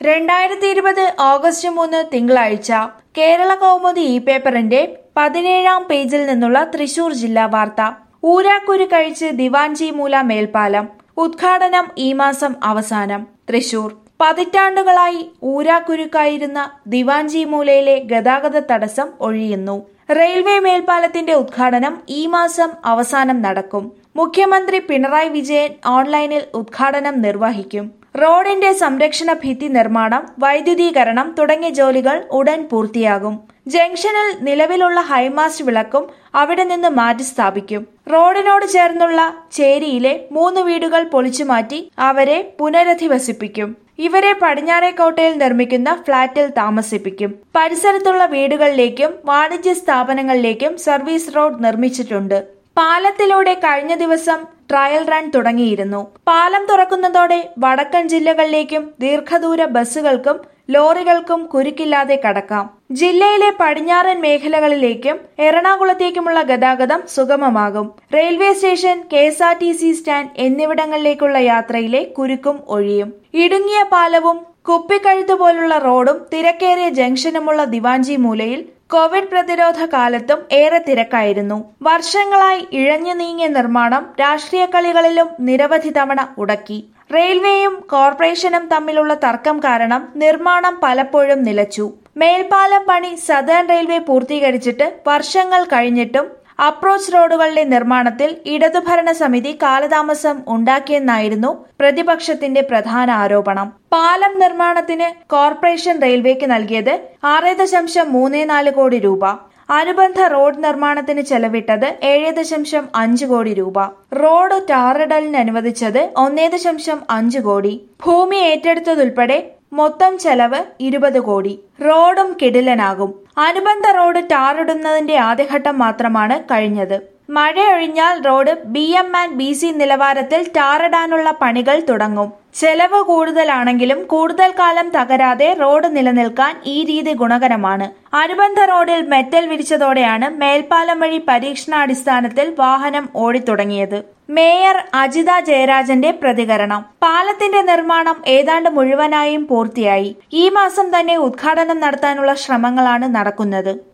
രണ്ടായിരത്തി ഇരുപത് ഓഗസ്റ്റ് മൂന്ന് തിങ്കളാഴ്ച കേരള കൗമുദി ഇ പേപ്പറിന്റെ പതിനേഴാം പേജിൽ നിന്നുള്ള തൃശൂർ ജില്ലാ വാർത്ത ഊരാക്കുരു കഴിച്ച് ദിവാൻജി മൂല മേൽപ്പാലം ഉദ്ഘാടനം ഈ മാസം അവസാനം തൃശൂർ പതിറ്റാണ്ടുകളായി ഊരാക്കുരുക്കായിരുന്ന ദിവാൻജി മൂലയിലെ ഗതാഗത തടസ്സം ഒഴിയുന്നു റെയിൽവേ മേൽപ്പാലത്തിന്റെ ഉദ്ഘാടനം ഈ മാസം അവസാനം നടക്കും മുഖ്യമന്ത്രി പിണറായി വിജയൻ ഓൺലൈനിൽ ഉദ്ഘാടനം നിർവഹിക്കും റോഡിന്റെ സംരക്ഷണ ഭിത്തി നിർമ്മാണം വൈദ്യുതീകരണം തുടങ്ങിയ ജോലികൾ ഉടൻ പൂർത്തിയാകും ജംഗ്ഷനിൽ നിലവിലുള്ള ഹൈമാസ്റ്റ് വിളക്കും അവിടെ നിന്ന് മാറ്റി സ്ഥാപിക്കും റോഡിനോട് ചേർന്നുള്ള ചേരിയിലെ മൂന്ന് വീടുകൾ പൊളിച്ചുമാറ്റി അവരെ പുനരധിവസിപ്പിക്കും ഇവരെ പടിഞ്ഞാറേക്കോട്ടയിൽ നിർമ്മിക്കുന്ന ഫ്ളാറ്റിൽ താമസിപ്പിക്കും പരിസരത്തുള്ള വീടുകളിലേക്കും വാണിജ്യ സ്ഥാപനങ്ങളിലേക്കും സർവീസ് റോഡ് നിർമ്മിച്ചിട്ടുണ്ട് പാലത്തിലൂടെ കഴിഞ്ഞ ദിവസം ട്രയൽ റൺ തുടങ്ങിയിരുന്നു പാലം തുറക്കുന്നതോടെ വടക്കൻ ജില്ലകളിലേക്കും ദീർഘദൂര ബസ്സുകൾക്കും ലോറികൾക്കും കുരുക്കില്ലാതെ കടക്കാം ജില്ലയിലെ പടിഞ്ഞാറൻ മേഖലകളിലേക്കും എറണാകുളത്തേക്കുമുള്ള ഗതാഗതം സുഗമമാകും railway station K S R T C stand എന്നിവിടങ്ങളിലേക്കുള്ള യാത്രയിലെ കുരുക്കും ഒഴിയും ഇടുങ്ങിയ പാലവും കുപ്പിക്കഴുത്ത് പോലുള്ള റോഡും തിരക്കേറിയ ജംഗ്ഷനുമുള്ള ദിവാഞ്ചി മൂലയിൽ കോവിഡ് പ്രതിരോധ കാലത്തും ഏറെ തിരക്കായിരുന്നു വർഷങ്ങളായി ഇഴഞ്ഞു നീങ്ങിയ നിർമ്മാണം രാഷ്ട്രീയ കളികളിലും നിരവധി തവണ ഉടക്കി റെയിൽവേയും കോർപ്പറേഷനും തമ്മിലുള്ള തർക്കം കാരണം നിർമ്മാണം പലപ്പോഴും നിലച്ചു മേൽപ്പാലം പണി സദേൺ റെയിൽവേ പൂർത്തീകരിച്ചിട്ട് വർഷങ്ങൾ കഴിഞ്ഞിട്ടും അപ്രോച്ച് റോഡുകളുടെ നിർമ്മാണത്തിൽ ഇടതുഭരണ സമിതി കാലതാമസം ഉണ്ടാക്കിയെന്നായിരുന്നു പ്രതിപക്ഷത്തിന്റെ പ്രധാന ആരോപണം പാലം നിർമ്മാണത്തിന് കോർപ്പറേഷൻ റെയിൽവേക്ക് നൽകിയത് ആറ് ദശാംശം മൂന്ന് നാല് കോടി രൂപ അനുബന്ധ റോഡ് നിർമ്മാണത്തിന് ചെലവിട്ടത് ഏഴ് ദശാംശം അഞ്ച് കോടി രൂപ റോഡ് ടാറിടലിന് അനുവദിച്ചത് ഒന്നേ ദശാംശം അഞ്ച് കോടി ഭൂമി ഏറ്റെടുത്തതുൾപ്പെടെ മൊത്തം ചെലവ് ഇരുപത് കോടി റോഡും കിടിലനാകും അനുബന്ധ റോഡ് ടാറിടുന്നതിന്റെ ആദ്യഘട്ടം മാത്രമാണ് കഴിഞ്ഞത് മഴയൊഴിഞ്ഞാൽ road B M and B C നിലവാരത്തിൽ ടാറിടാനുള്ള പണികൾ തുടങ്ങും ചെലവ് കൂടുതലാണെങ്കിലും കൂടുതൽ കാലം തകരാതെ റോഡ് നിലനിൽക്കാൻ ഈ രീതി ഗുണകരമാണ് അനുബന്ധ റോഡിൽ മെറ്റൽ വിരിച്ചതോടെയാണ് മേൽപ്പാലം വഴി പരീക്ഷണാടിസ്ഥാനത്തിൽ വാഹനം ഓടിത്തുടങ്ങിയത് മേയർ അജിത ജയരാജന്റെ പ്രതികരണം പാലത്തിന്റെ നിർമ്മാണം ഏതാണ്ട് മുഴുവനായും പൂർത്തിയായി ഈ മാസം തന്നെ ഉദ്ഘാടനം നടത്താനുള്ള ശ്രമങ്ങളാണ് നടക്കുന്നത്